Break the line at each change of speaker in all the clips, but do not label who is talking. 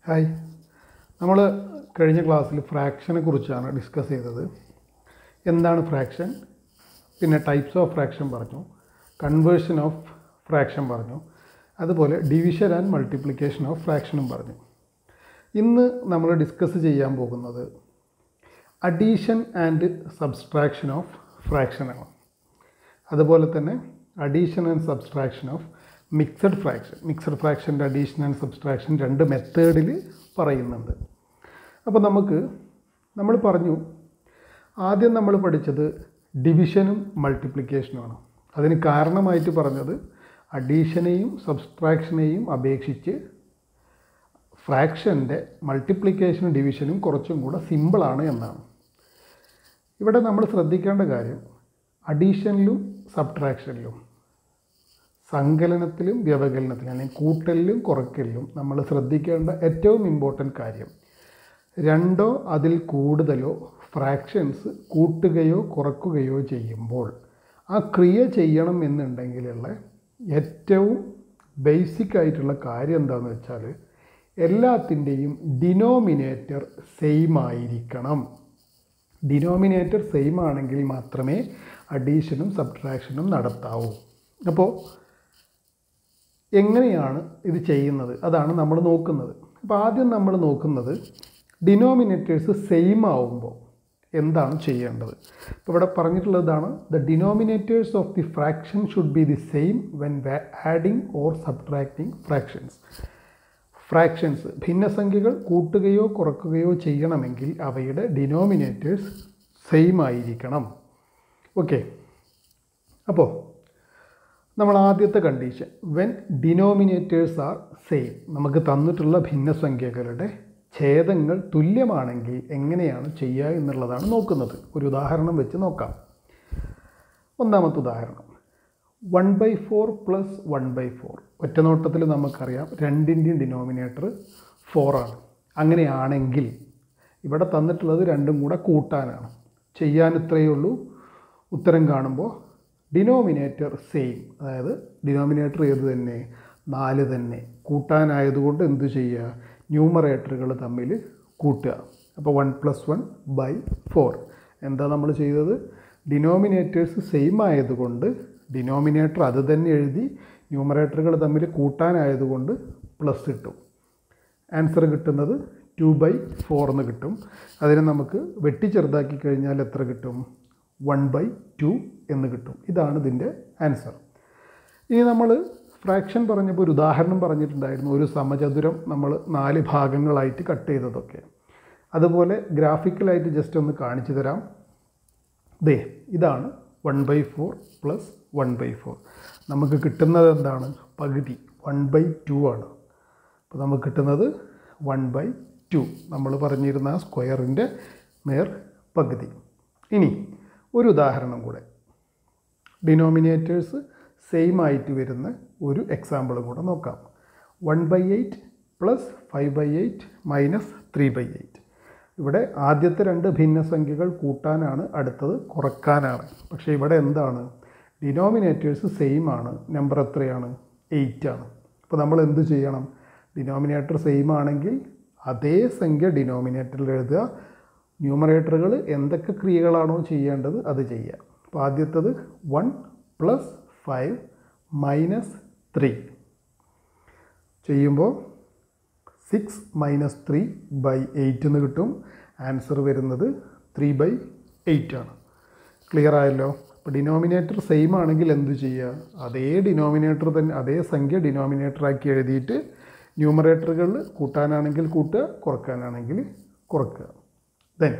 Hi നമ്മൾ കഴിഞ്ഞ ക്ലാസ്സിൽ ഫ്രാക്ഷനെ കുറിച്ചാണ് ഡിസ്കസ് ചെയ്തത് എന്താണ് ഫ്രാക്ഷൻ പിന്നെ ടൈപ്സ് ഓഫ് ഫ്രാക്ഷൻ പറഞ്ഞു കൺവേർഷൻ ഓഫ് ഫ്രാക്ഷൻ പറഞ്ഞു അതുപോലെ ഡിവിഷൻ ആൻഡ് മൾട്ടിപ്ലിക്കേഷൻ ഓഫ് ഫ്രാക്ഷനും പറഞ്ഞു ഇന്ന് നമ്മൾ ഡിസ്കസ് ചെയ്യാൻ പോകുന്നത് അഡീഷൻ ആൻഡ് സബ്സ്ട്രാക്ഷൻ ഓഫ് ഫ്രാക്ഷനാണ് അതുപോലെ തന്നെ addition and subtraction of mixed fraction mixed ഫ്രാക്ഷൻ്റെ അഡീഷൻ ആൻഡ് സബ്സ്ട്രാക്ഷൻ രണ്ട് മെത്തേഡിൽ പറയുന്നുണ്ട് അപ്പോൾ നമുക്ക് നമ്മൾ പറഞ്ഞു ആദ്യം നമ്മൾ പഠിച്ചത് ഡിവിഷനും മൾട്ടിപ്ലിക്കേഷനുമാണ് അതിന് കാരണമായിട്ട് പറഞ്ഞത് അഡീഷനെയും സബ്സ്ട്രാക്ഷനെയും അപേക്ഷിച്ച് ഫ്രാക്ഷൻ്റെ മൾട്ടിപ്ലിക്കേഷനും ഡിവിഷനും കുറച്ചും കൂടെ സിമ്പിളാണ് എന്നാണ് ഇവിടെ നമ്മൾ ശ്രദ്ധിക്കേണ്ട കാര്യം അഡീഷനിലും സബ്ട്രാക്ഷനിലും സങ്കലനത്തിലും വ്യവകലനത്തിലും അല്ലെങ്കിൽ കൂട്ടലിലും കുറയ്ക്കലിലും നമ്മൾ ശ്രദ്ധിക്കേണ്ട ഏറ്റവും ഇമ്പോർട്ടൻ്റ് കാര്യം രണ്ടോ അതിൽ കൂടുതലോ ഫ്രാക്ഷൻസ് കൂട്ടുകയോ കുറക്കുകയോ ചെയ്യുമ്പോൾ ആ ക്രിയ ചെയ്യണം എന്നുണ്ടെങ്കിലുള്ള ഏറ്റവും ബേസിക് ആയിട്ടുള്ള കാര്യം എന്താണെന്ന് വെച്ചാൽ എല്ലാത്തിൻ്റെയും ഡിനോമിനേറ്റർ സെയിം ആയിരിക്കണം ഡിനോമിനേറ്റർ സെയിം ആണെങ്കിൽ മാത്രമേ അഡീഷനും സബ്ട്രാക്ഷനും നടത്താവൂ അപ്പോൾ എങ്ങനെയാണ് ഇത് ചെയ്യുന്നത് അതാണ് നമ്മൾ നോക്കുന്നത് അപ്പോൾ ആദ്യം നമ്മൾ നോക്കുന്നത് ഡിനോമിനേറ്റേഴ്സ് സെയിം ആവുമ്പോൾ എന്താണ് ചെയ്യേണ്ടത് ഇപ്പോൾ ഇവിടെ പറഞ്ഞിട്ടുള്ളതാണ് the denominators of the fraction should be the same when adding or subtracting fractions fractions ഭിന്നസംഖ്യകൾ കൂട്ടുകയോ കുറക്കുകയോ ചെയ്യണമെങ്കിൽ അവയുടെ ഡിനോമിനേറ്റേഴ്സ് സെയിം ആയിരിക്കണം ഓക്കെ അപ്പോൾ നമ്മൾ ആദ്യത്തെ condition when denominators are same നമുക്ക് തന്നിട്ടുള്ള ഭിന്നസംഖ്യകളുടെ ഛേദങ്ങൾ തുല്യമാണെങ്കിൽ എങ്ങനെയാണ് ചെയ്യുക എന്നുള്ളതാണ് നോക്കുന്നത് ഒരു ഉദാഹരണം വെച്ച് നോക്കാം ഒന്നാമത്തെ ഉദാഹരണം one by four plus one by four ഒറ്റനോട്ടത്തിൽ നമുക്കറിയാം രണ്ടിൻ്റെയും ഡിനോമിനേറ്റർ ഫോറാണ് അങ്ങനെയാണെങ്കിൽ ഇവിടെ തന്നിട്ടുള്ളത് രണ്ടും കൂടെ കൂട്ടാനാണ് ചെയ്യാൻ ഇത്രയേ ഉള്ളൂ ഉത്തരം കാണുമ്പോൾ ഡിനോമിനേറ്റർ സെയിം അതായത് ഡിനോമിനേറ്റർ ഏത് തന്നെ നാല് തന്നെ കൂട്ടാനായതുകൊണ്ട് എന്ത് ചെയ്യുക ന്യൂമറേറ്ററുകൾ തമ്മിൽ കൂട്ടുക അപ്പോൾ one plus one by four എന്താ നമ്മൾ ചെയ്തത് ഡിനോമിനേറ്റേഴ്സ് സെയിം ആയതുകൊണ്ട് ഡിനോമിനേറ്റർ അത് തന്നെ എഴുതി ന്യൂമറേറ്ററുകൾ തമ്മിൽ കൂട്ടാനായതുകൊണ്ട് പ്ലസ് കിട്ടും ആൻസർ കിട്ടുന്നത് ടു ബൈ ഫോർ എന്ന് കിട്ടും അതിനെ നമുക്ക് വെട്ടി ചെറുതാക്കി കഴിഞ്ഞാൽ എത്ര കിട്ടും വൺ ബൈ ടു എന്ന് കിട്ടും ഇതാണ് ഇതിൻ്റെ ആൻസർ ഇനി നമ്മൾ ഫ്രാക്ഷൻ പറഞ്ഞപ്പോൾ ഒരു ഉദാഹരണം പറഞ്ഞിട്ടുണ്ടായിരുന്നു ഒരു സമചതുരം നമ്മൾ നാല് ഭാഗങ്ങളായിട്ട് കട്ട് ചെയ്തതൊക്കെ അതുപോലെ ഗ്രാഫിക്കലായിട്ട് ജസ്റ്റ് ഒന്ന് കാണിച്ചു തരാം ദേ ഇതാണ് one by four plus one by four നമുക്ക് കിട്ടുന്നത് എന്താണ് പകുതി വൺ ബൈ ടു ആണ് അപ്പോൾ നമുക്ക് കിട്ടുന്നത് വൺ ബൈ ടു നമ്മൾ പറഞ്ഞിരുന്ന ആ സ്ക്വയറിൻ്റെ നേർ പകുതി ഇനി ഒരു ഉദാഹരണം കൂടെ ഡിനോമിനേറ്റേഴ്സ് സെയിം ആയിട്ട് വരുന്ന ഒരു എക്സാമ്പിളും കൂടെ നോക്കാം one by eight plus five by eight minus three by eight ഇവിടെ ആദ്യത്തെ രണ്ട് ഭിന്നസംഖ്യകൾ കൂട്ടാനാണ് അടുത്തത് കുറക്കാനാണ് പക്ഷേ ഇവിടെ എന്താണ് ഡിനോമിനേറ്റേഴ്സ് സെയിം ആണ് നമ്പർ എത്രയാണ് എയ്റ്റ് ആണ് അപ്പോൾ നമ്മൾ എന്ത് ചെയ്യണം ഡിനോമിനേറ്റർ സെയിം ആണെങ്കിൽ അതേ സംഖ്യ ഡിനോമിനേറ്ററിൽ എഴുതുക ന്യൂമറേറ്ററുകൾ എന്തൊക്കെ ക്രിയകളാണോ ചെയ്യേണ്ടത് അത് ചെയ്യുക അപ്പോൾ ആദ്യത്തത് one plus five minus three ചെയ്യുമ്പോൾ six minus three by eight എന്ന് കിട്ടും ആൻസർ വരുന്നത് ത്രീ ബൈ എയ്റ്റ് ആണ് ക്ലിയർ ആയല്ലോ അപ്പോൾ ഡിനോമിനേറ്റർ സെയിം ആണെങ്കിൽ എന്ത് ചെയ്യുക അതേ ഡിനോമിനേറ്റർ തന്നെ അതേ സംഖ്യ ഡിനോമിനേറ്ററാക്കി എഴുതിയിട്ട് ന്യൂമറേറ്ററുകളിൽ കൂട്ടാനാണെങ്കിൽ കൂട്ടുക കുറക്കാനാണെങ്കിൽ കുറക്കുക ദെൻ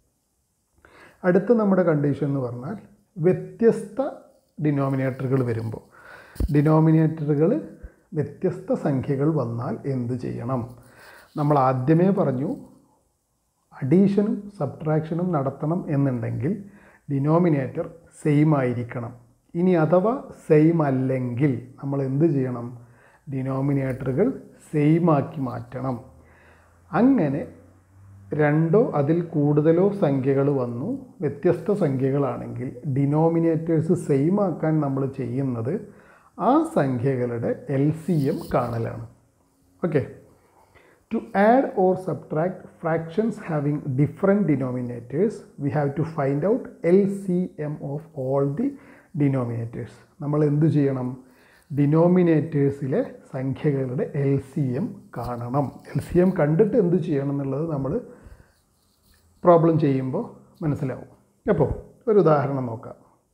അടുത്ത നമ്മുടെ കണ്ടീഷൻ എന്ന് പറഞ്ഞാൽ വ്യത്യസ്ത ഡിനോമിനേറ്ററുകൾ വരുമ്പോൾ ഡിനോമിനേറ്ററുകൾ വ്യത്യസ്ത സംഖ്യകൾ വന്നാൽ എന്ത് ചെയ്യണം നമ്മൾ ആദ്യമേ പറഞ്ഞു അഡീഷനും സബ്ട്രാക്ഷനും നടത്തണം എന്നുണ്ടെങ്കിൽ ഡിനോമിനേറ്റർ സെയിം ആയിരിക്കണം ഇനി അഥവാ സെയിം അല്ലെങ്കിൽ നമ്മൾ എന്ത് ചെയ്യണം ഡിനോമിനേറ്ററുകൾ സെയിം ആക്കി മാറ്റണം അങ്ങനെ രണ്ടോ അതിൽ കൂടുതലോ സംഖ്യകൾ വന്നു വ്യത്യസ്ത സംഖ്യകളാണെങ്കിൽ ഡിനോമിനേറ്റേഴ്സ് സെയിം ആക്കാൻ നമ്മൾ ചെയ്യുന്നത് ആ സംഖ്യകളുടെ എൽ സി എം കാണലാണ് okay To add or subtract fractions having different denominators, we have to find out LCM of all the denominators. നമ്മൾ എന്ത് ചെയ്യണം ഡിനോമിനേറ്റേഴ്സിലെ സംഖ്യകളുടെ എൽ സി എം കാണണം എൽ സി എം കണ്ടിട്ട് എന്ത് ചെയ്യണം എന്നുള്ളത് നമ്മൾ പ്രോബ്ലം ചെയ്യുമ്പോൾ മനസ്സിലാവും അപ്പോൾ ഒരു ഉദാഹരണം നോക്കാം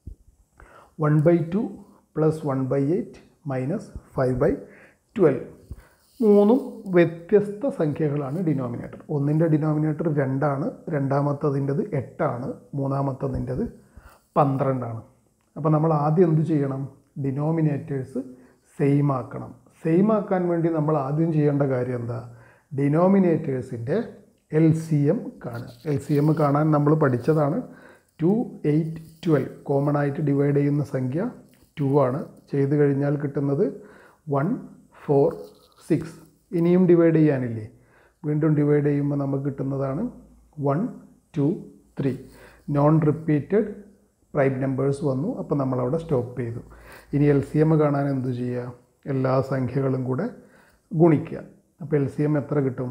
one by two plus one by eight minus five by twelve മൂന്നും വ്യത്യസ്ത സംഖ്യകളാണ് ഡിനോമിനേറ്റർ ഒന്നിൻ്റെ ഡിനോമിനേറ്റർ രണ്ടാണ് രണ്ടാമത്തതിൻ്റെത് എട്ടാണ് മൂന്നാമത്തതിൻ്റെത് പന്ത്രണ്ടാണ് അപ്പോൾ നമ്മൾ ആദ്യം എന്ത് ചെയ്യണം ഡിനോമിനേറ്റേഴ്സ് സെയിം ആക്കണം സെയിം ആക്കാൻ വേണ്ടി നമ്മൾ ആദ്യം ചെയ്യേണ്ട കാര്യം എന്താ ഡിനോമിനേറ്റേഴ്സിൻ്റെ എൽ സി എം കാണുക എൽ സി എം കാണാൻ നമ്മൾ പഠിച്ചതാണ് ടു എയ്റ്റ് ട്വൽവ് കോമൺ ആയിട്ട് ഡിവൈഡ് ചെയ്യുന്ന സംഖ്യ ടു ആണ് ചെയ്ത് കഴിഞ്ഞാൽ കിട്ടുന്നത് വൺ ഫോർ സിക്സ് ഇനിയും ഡിവൈഡ് ചെയ്യാനില്ലേ വീണ്ടും ഡിവൈഡ് ചെയ്യുമ്പോൾ നമുക്ക് കിട്ടുന്നതാണ് one two three non repeated prime numbers വന്നു അപ്പോൾ നമ്മളവിടെ സ്റ്റോപ്പ് ചെയ്തു ഇനി എൽ സി എം കാണാൻ എന്ത് ചെയ്യുക എല്ലാ സംഖ്യകളും കൂടെ ഗുണിക്കുക അപ്പോൾ എൽ സി എം എത്ര കിട്ടും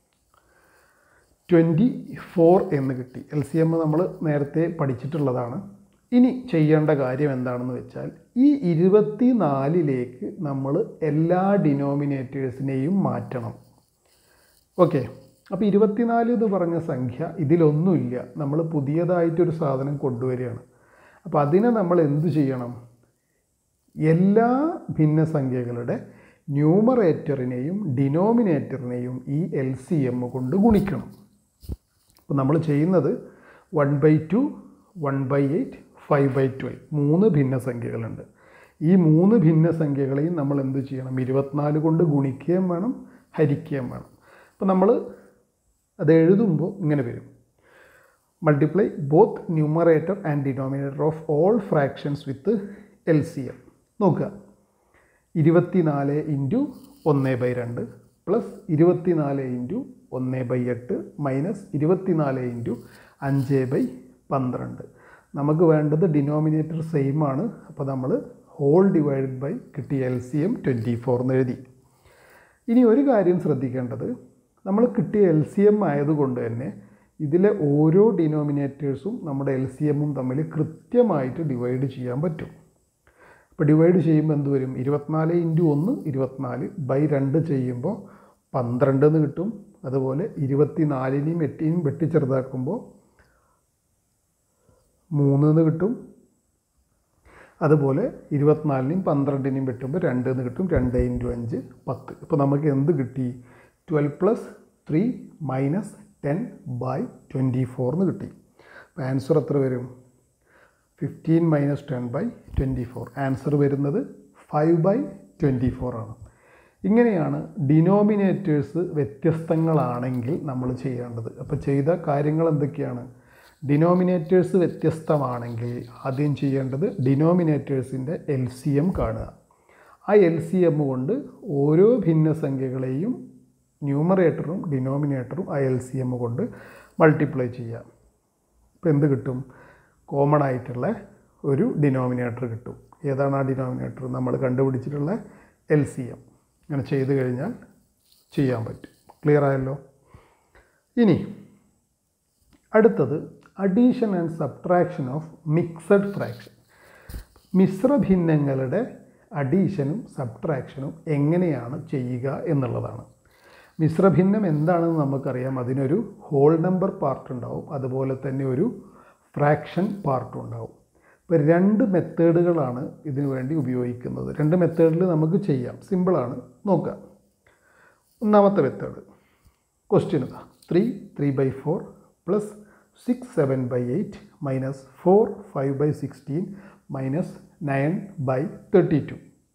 ട്വൻറ്റി ഫോർ എന്ന് കിട്ടി എൽ സി എം നമ്മൾ നേരത്തെ പഠിച്ചിട്ടുള്ളതാണ് ഇനി ചെയ്യേണ്ട കാര്യം എന്താണെന്ന് വെച്ചാൽ ഈ ഇരുപത്തി നാലിലേക്ക് നമ്മൾ എല്ലാ ഡിനോമിനേറ്റേഴ്സിനെയും മാറ്റണം ഓക്കെ അപ്പോൾ ഇരുപത്തിനാല് എന്ന് പറഞ്ഞ സംഖ്യ ഇതിലൊന്നുമില്ല നമ്മൾ പുതിയതായിട്ടൊരു സാധനം കൊണ്ടുവരികയാണ് അപ്പോൾ അതിനെ നമ്മൾ എന്തു ചെയ്യണം എല്ലാ ഭിന്നസംഖ്യകളുടെ ന്യൂമറേറ്ററിനെയും ഡിനോമിനേറ്ററിനെയും ഈ എൽ സി എം കൊണ്ട് ഗുണിക്കണം അപ്പോൾ നമ്മൾ ചെയ്യുന്നത് one by two one by eight five by twelve മൂന്ന് ഭിന്നസംഖ്യകളുണ്ട് ഈ മൂന്ന് ഭിന്നസംഖ്യകളെയും നമ്മൾ എന്ത് ചെയ്യണം ഇരുപത്തിനാല് കൊണ്ട് ഗുണിക്കുകയും വേണം ഹരിക്കുകയും വേണം അപ്പോൾ നമ്മൾ അത് എഴുതുമ്പോൾ ഇങ്ങനെ വരും multiply both numerator and denominator of all fractions with L C M നോക്കുക ഇരുപത്തിനാല് ഇൻറ്റു ഒന്ന് ബൈ രണ്ട് പ്ലസ് ഇരുപത്തിനാല് ഇൻറ്റു ഒന്ന് ബൈ എട്ട് മൈനസ് ഇരുപത്തിനാല് ഇൻറ്റു അഞ്ച് ബൈ പന്ത്രണ്ട് നമുക്ക് വേണ്ടത് ഡിനോമിനേറ്റർ സെയിം ആണ് അപ്പോൾ നമ്മൾ ഹോൾ ഡിവൈഡഡ് ബൈ കിട്ടിയ L C M twenty four എന്ന് എഴുതി ഇനി ഒരു കാര്യം ശ്രദ്ധിക്കേണ്ടത് നമ്മൾ കിട്ടിയ എൽ സി എം ആയതുകൊണ്ട് തന്നെ ഇതിലെ ഓരോ ഡിനോമിനേറ്റേഴ്സും നമ്മുടെ എൽ സി എമ്മും തമ്മിൽ കൃത്യമായിട്ട് ഡിവൈഡ് ചെയ്യാൻ പറ്റും അപ്പോൾ ഡിവൈഡ് ചെയ്യുമ്പോൾ എന്ത് വരും ഇരുപത്തിനാല് ഇൻറ്റു ഒന്ന് ഇരുപത്തിനാല് ബൈ രണ്ട് ചെയ്യുമ്പോൾ പന്ത്രണ്ട് എന്ന് കിട്ടും അതുപോലെ ഇരുപത്തിനാലിനെയും എട്ടിനെയും വെട്ടി ചെറുതാക്കുമ്പോൾ മൂന്ന് എന്ന് കിട്ടും അതുപോലെ ഇരുപത്തിനാലിനെയും പന്ത്രണ്ടിനെയും വെട്ടുമ്പോൾ രണ്ട് എന്ന് കിട്ടും രണ്ട് ഇൻറ്റു അഞ്ച് പത്ത് ഇപ്പോൾ നമുക്ക് എന്ത് കിട്ടി twelve plus three minus ten by twenty four എന്ന് കിട്ടി അപ്പോൾ ആൻസർ എത്ര വരും fifteen minus ten by twenty four answer വരുന്നത് ഫൈവ് ബൈ ട്വൻറ്റി ഫോർ ആണ് ഇങ്ങനെയാണ് ഡിനോമിനേറ്റേഴ്സ് വ്യത്യസ്തങ്ങളാണെങ്കിൽ നമ്മൾ ചെയ്യേണ്ടത് അപ്പോൾ ചെയ്ത കാര്യങ്ങൾ എന്തൊക്കെയാണ് ഡിനോമിനേറ്റേഴ്സ് വ്യത്യസ്തമാണെങ്കിൽ ആദ്യം ചെയ്യേണ്ടത് ഡിനോമിനേറ്റേഴ്സിൻ്റെ എൽ സി എം കാണുക ആ എൽ സി എം കൊണ്ട് ഓരോ ഭിന്നസംഖ്യകളെയും ന്യൂമറേറ്ററും ഡിനോമിനേറ്ററും ആ എൽ സി എം കൊണ്ട് മൾട്ടിപ്ലൈ ചെയ്യാം ഇപ്പോൾ എന്ത് കിട്ടും കോമൺ ആയിട്ടുള്ള ഒരു ഡിനോമിനേറ്റർ കിട്ടും ഏതാണ് ആ ഡിനോമിനേറ്റർ നമ്മൾ കണ്ടുപിടിച്ചിട്ടുള്ള എൽ സി എം അങ്ങനെ ചെയ്ത് കഴിഞ്ഞാൽ ചെയ്യാൻ പറ്റും ക്ലിയർ ആയല്ലോ ഇനി അടുത്തത് addition and subtraction of mixed fraction മിശ്രഭിന്നങ്ങളുടെ അഡീഷനും സബ്ട്രാക്ഷനും എങ്ങനെയാണ് ചെയ്യുക എന്നുള്ളതാണ് മിശ്രഭിന്നം എന്താണെന്ന് നമുക്കറിയാം അതിനൊരു ഹോൾ നമ്പർ പാർട്ട് ഉണ്ടാവും അതുപോലെ തന്നെ ഒരു ഫ്രാക്ഷൻ പാർട്ടും ഉണ്ടാവും ഇപ്പോൾ രണ്ട് മെത്തേഡുകളാണ് ഇതിനു വേണ്ടി ഉപയോഗിക്കുന്നത് രണ്ട് മെത്തേഡിൽ നമുക്ക് ചെയ്യാം സിമ്പിളാണ് നോക്കുക ഒന്നാമത്തെ മെത്തേഡ് ക്വസ്റ്റ്യൻ ഇതാ three three by four plus six seven by eight minus four five by sixteen minus nine by thirty two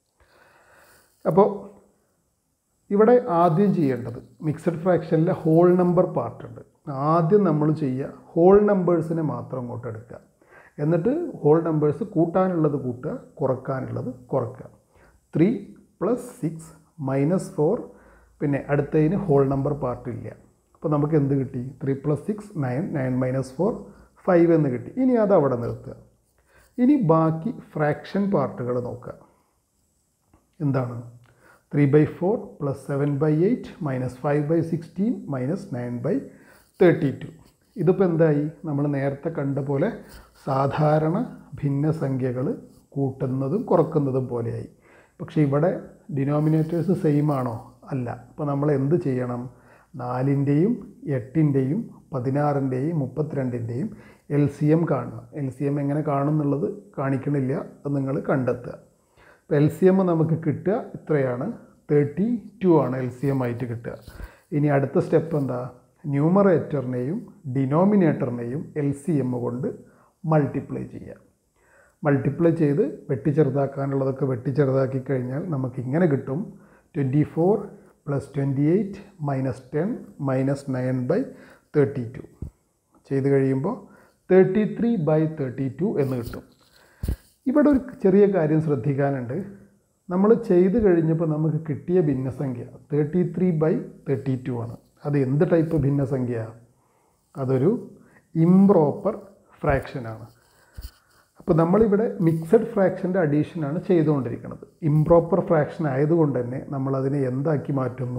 അപ്പോൾ ഇവിടെ ആദ്യം ചെയ്യേണ്ടത് മിക്സഡ് ഫ്രാക്ഷനിലെ ഹോൾ നമ്പർ പാർട്ട് ഉണ്ട് ആദ്യം നമ്മൾ ചെയ്യുക ഹോൾ നമ്പേഴ്സിനെ മാത്രം അങ്ങോട്ട് എടുക്കുക എന്നിട്ട് ഹോൾ നമ്പേഴ്സ് കൂട്ടാനുള്ളത് കൂട്ടുക കുറക്കാനുള്ളത് കുറക്കുക three plus six minus four പിന്നെ അടുത്തതിന് ഹോൾ നമ്പർ പാർട്ട് ഇല്ല അപ്പോൾ നമുക്ക് എന്ത് കിട്ടി three plus six nine nine minus four five എന്ന് കിട്ടി ഇനി അത് അവിടെ നിർത്തുക ഇനി ബാക്കി ഫ്രാക്ഷൻ പാർട്ടുകൾ നോക്കുക എന്താണ് three by four plus seven by eight minus five by sixteen minus nine by thirty two ഇതിപ്പോൾ എന്തായി നമ്മൾ നേരത്തെ കണ്ട പോലെ സാധാരണ ഭിന്നസംഖ്യകൾ കൂട്ടുന്നതും കുറക്കുന്നതും പോലെയായി പക്ഷേ ഇവിടെ ഡിനോമിനേറ്റേഴ്സ് സെയിം ആണോ അല്ല അപ്പോൾ നമ്മൾ എന്ത് ചെയ്യണം നാലിൻ്റെയും എട്ടിൻ്റെയും പതിനാറിൻ്റെയും മുപ്പത്തിരണ്ടിൻ്റെയും എൽ സി എം കാണണം എൽ സി എം എങ്ങനെ കാണും എന്നുള്ളത് കാണിക്കണില്ല അത് നിങ്ങൾ കണ്ടെത്തുക ഇപ്പോൾ എൽ സി എം നമുക്ക് കിട്ടുക ഇത്രയാണ് തേർട്ടി ടു ആണ് എൽ സി എം ആയിട്ട് കിട്ടുക ഇനി അടുത്ത സ്റ്റെപ്പ് എന്താ ന്യൂമറേറ്ററിനെയും ഡിനോമിനേറ്ററിനെയും എൽ സി എം കൊണ്ട് മൾട്ടിപ്ലൈ ചെയ്യുക മൾട്ടിപ്ലൈ ചെയ്ത് വെട്ടി ചെറുതാക്കാനുള്ളതൊക്കെ വെട്ടി ചെറുതാക്കി കഴിഞ്ഞാൽ നമുക്ക് ഇങ്ങനെ കിട്ടും twenty four plus twenty eight minus ten minus nine by thirty two ചെയ്ത് കഴിയുമ്പോൾ thirty three by thirty two എന്ന് കിട്ടും ഇവിടെ ഒരു ചെറിയ കാര്യം ശ്രദ്ധിക്കാനുണ്ട് നമ്മൾ ചെയ്ത് കഴിഞ്ഞപ്പോൾ നമുക്ക് കിട്ടിയ ഭിന്നസംഖ്യ thirty three by thirty two ആണ് അത് എന്ത് ടൈപ്പ് ഭിന്നസംഖ്യ അതൊരു ഇംപ്രോപ്പർ ഫ്രാക്ഷനാണ് അപ്പോൾ നമ്മളിവിടെ മിക്സഡ് ഫ്രാക്ഷൻ്റെ അഡീഷനാണ് ചെയ്തുകൊണ്ടിരിക്കുന്നത് ഇംപ്രോപ്പർ ഫ്രാക്ഷൻ ആയതുകൊണ്ട് തന്നെ നമ്മളതിനെ എന്താക്കി മാറ്റുന്നു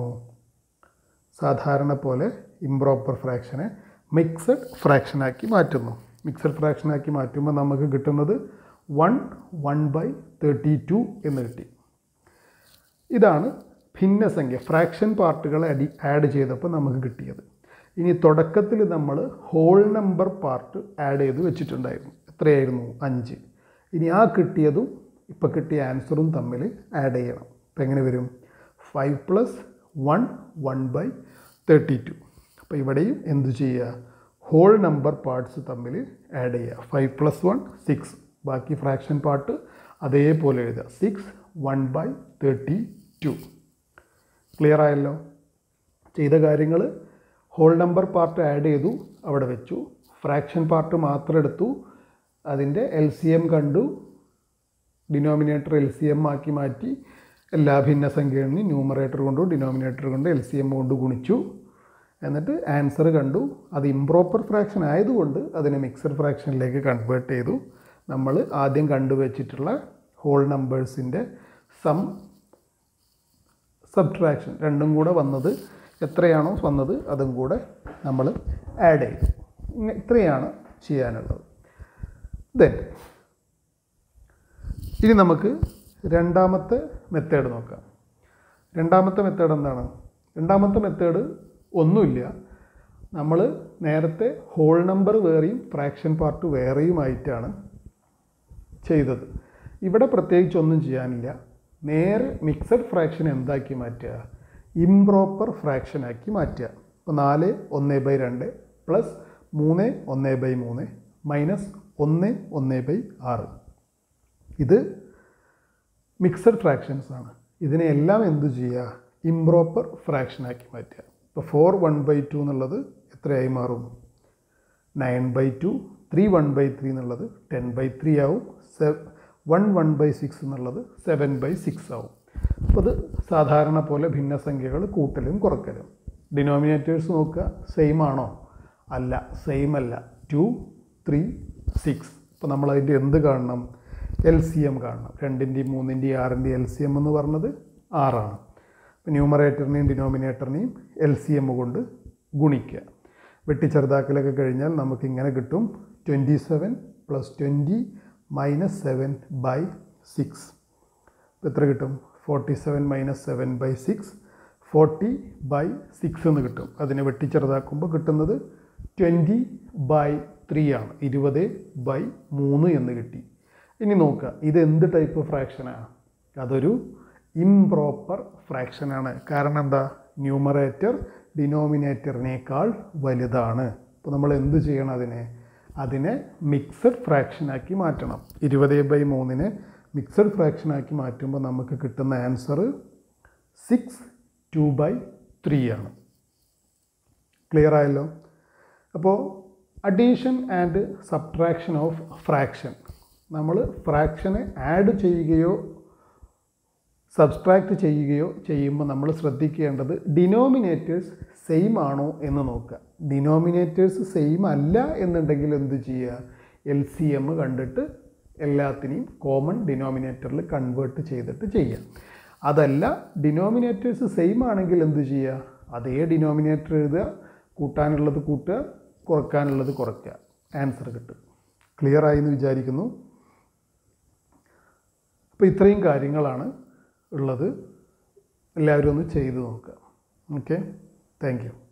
സാധാരണ പോലെ ഇംപ്രോപ്പർ ഫ്രാക്ഷനെ മിക്സഡ് ഫ്രാക്ഷനാക്കി മാറ്റുന്നു മിക്സഡ് ഫ്രാക്ഷനാക്കി മാറ്റുമ്പോൾ നമുക്ക് കിട്ടുന്നത് one one by thirty two എന്ന് കിട്ടി ഇതാണ് ഭിന്നസംഖ്യ ഫ്രാക്ഷൻ പാർട്ടുകളെ അടി ആഡ് ചെയ്തപ്പോൾ നമുക്ക് കിട്ടിയത് ഇനി തുടക്കത്തിൽ നമ്മൾ ഹോൾ നമ്പർ പാർട്ട് ആഡ് ചെയ്ത് വെച്ചിട്ടുണ്ടായിരുന്നു എത്രയായിരുന്നു അഞ്ച് ഇനി ആ കിട്ടിയതും ഇപ്പോൾ കിട്ടിയ ആൻസറും തമ്മിൽ ആഡ് ചെയ്യണം അപ്പോൾ എങ്ങനെ വരും five plus one one by thirty two അപ്പോൾ ഇവിടെയും എന്ത് ചെയ്യുക ഹോൾ നമ്പർ പാർട്സ് തമ്മിൽ ആഡ് ചെയ്യുക ഫൈവ് പ്ലസ് വൺ സിക്സ് ബാക്കി ഫ്രാക്ഷൻ പാർട്ട് അതേപോലെ എഴുതുക six one by thirty two clear ആയല്ലോ ചെയ്ത കാര്യങ്ങൾ ഹോൾ നമ്പർ പാർട്ട് ആഡ് ചെയ്തു അവിടെ വെച്ചു ഫ്രാക്ഷൻ പാർട്ട് മാത്രം എടുത്തു അതിൻ്റെ എൽ സി എം കണ്ടു ഡിനോമിനേറ്റർ എൽ സി എം ആക്കി മാറ്റി എല്ലാ ഭിന്നസംഖ്യകളിലും ന്യൂമറേറ്റർ കൊണ്ടും ഡിനോമിനേറ്റർ കൊണ്ട് എൽ സി എം കൊണ്ട് ഗുണിച്ചു എന്നിട്ട് ആൻസർ കണ്ടു അത് ഇംപ്രോപ്പർ ഫ്രാക്ഷൻ ആയതുകൊണ്ട് അതിനെ മിക്സഡ് ഫ്രാക്ഷനിലേക്ക് കൺവേർട്ട് ചെയ്തു നമ്മൾ ആദ്യം കണ്ടുവച്ചിട്ടുള്ള ഹോൾ നമ്പേഴ്സിൻ്റെ സം സബ്ട്രാക്ഷൻ രണ്ടും കൂടെ വന്നത് എത്രയാണോ വന്നത് അതും കൂടെ നമ്മൾ ആഡ് ചെയ്തു ഇങ്ങനെ ഇത്രയാണ് ചെയ്യാനുള്ളത് ദെൻ ഇനി നമുക്ക് രണ്ടാമത്തെ മെത്തേഡ് നോക്കാം രണ്ടാമത്തെ മെത്തേഡ് എന്താണ് രണ്ടാമത്തെ മെത്തേഡ് ഒന്നുമില്ല നമ്മൾ നേരത്തെ ഹോൾ നമ്പർ വേറെയും ഫ്രാക്ഷൻ പാർട്ട് വേറെയുമായിട്ടാണ് ചെയ്തത് ഇവിടെ പ്രത്യേകിച്ച് ഒന്നും ചെയ്യാനില്ല നേരെ മിക്സഡ് ഫ്രാക്ഷൻ എന്താക്കി മാറ്റുക ഇംപ്രോപ്പർ ഫ്രാക്ഷനാക്കി മാറ്റുക ഇപ്പോൾ നാല് ഒന്ന് ബൈ രണ്ട് പ്ലസ് മൂന്ന് ഒന്ന് ബൈ മൂന്ന് മൈനസ് ഒന്ന് ഒന്ന് ബൈ ആറ് ഇത് മിക്സഡ് ഫ്രാക്ഷൻസ് ആണ് ഇതിനെ എല്ലാം എന്ത് ചെയ്യുക ഇംപ്രോപ്പർ ഫ്രാക്ഷനാക്കി മാറ്റുക ഇപ്പോൾ ഫോർ വൺ ബൈ ടു എന്നുള്ളത് എത്രയായി മാറും nine by two three one by three എന്നുള്ളത് ടെൻ ബൈ ത്രീ ആവും സെ വൺ വൺ ബൈ സിക്സ് എന്നുള്ളത് സെവൻ ബൈ സിക്സ് ആവും അപ്പോൾ അത് സാധാരണ പോലെ ഭിന്നസംഖ്യകൾ കൂട്ടലും കുറക്കലും ഡിനോമിനേറ്റേഴ്സ് നോക്കുക സെയിം ആണോ അല്ല സെയിം അല്ല ടു ത്രീ സിക്സ് അപ്പോൾ നമ്മൾ അതിൻ്റെ എന്ത് കാണണം എൽ സി എം കാണണം രണ്ടിൻ്റെയും മൂന്നിൻ്റെയും ആറിൻ്റെയും എൽ സി എം എന്ന് പറഞ്ഞത് ആറാണ് അപ്പോൾ ന്യൂമറേറ്ററിനെയും ഡിനോമിനേറ്ററിനെയും എൽ സി എം കൊണ്ട് ഗുണിക്കുക വെട്ടിച്ചെറുതാക്കലൊക്കെ കഴിഞ്ഞാൽ നമുക്ക് ഇങ്ങനെ കിട്ടും twenty seven plus twenty minus seven by six ഇപ്പോൾ എത്ര കിട്ടും forty seven minus seven by six forty by six എന്ന് കിട്ടും അതിനെ വെട്ടിച്ചെറുതാക്കുമ്പോൾ കിട്ടുന്നത് ട്വൻറ്റി ബൈ ത്രീ ആണ് ഇരുപത് ബൈ മൂന്ന് എന്ന് കിട്ടി ഇനി നോക്കുക ഇത് എന്ത് ടൈപ്പ് ഫ്രാക്ഷനാണ് അതൊരു ഇംപ്രോപ്പർ ഫ്രാക്ഷനാണ് കാരണം എന്താ ന്യൂമറേറ്റർ ഡിനോമിനേറ്ററിനേക്കാൾ വലുതാണ് അപ്പോൾ നമ്മൾ എന്ത് ചെയ്യണം അതിനെ അതിനെ മിക്സഡ് ഫ്രാക്ഷനാക്കി മാറ്റണം ഇരുപത് ബൈ മൂന്നിനെ മിക്സഡ് ഫ്രാക്ഷനാക്കി മാറ്റുമ്പോൾ നമുക്ക് കിട്ടുന്ന answer six two by three ആണ് ക്ലിയർ ആയല്ലോ അപ്പോൾ addition and subtraction of fraction നമ്മൾ ഫ്രാക്ഷനെ ആഡ് ചെയ്യുകയോ സബ്സ്ട്രാക്റ്റ് ചെയ്യുകയോ ചെയ്യുമ്പോൾ നമ്മൾ ശ്രദ്ധിക്കേണ്ടത് ഡിനോമിനേറ്റേഴ്സ് സെയിം ആണോ എന്ന് നോക്കുക ഡിനോമിനേറ്റേഴ്സ് സെയിം അല്ല എന്നുണ്ടെങ്കിൽ എന്ത് ചെയ്യുക എൽ സി എം കണ്ടിട്ട് എല്ലാത്തിനെയും കോമൺ ഡിനോമിനേറ്ററിൽ കൺവേർട്ട് ചെയ്തിട്ട് ചെയ്യാം അതല്ല ഡിനോമിനേറ്റേഴ്സ് സെയിം ആണെങ്കിൽ എന്ത് ചെയ്യുക അതേ ഡിനോമിനേറ്റർ എഴുതുക കൂട്ടാനുള്ളത് കൂട്ടുക കുറയ്ക്കാനുള്ളത് കുറയ്ക്കുക ആൻസർ കിട്ടും ക്ലിയർ ആയി എന്ന് വിചാരിക്കുന്നു അപ്പോൾ ഇത്രയും കാര്യങ്ങളാണ് ഉള്ളത് എല്ലാവരും ഒന്ന് ചെയ്ത് നോക്കുക ഓക്കെ താങ്ക് യു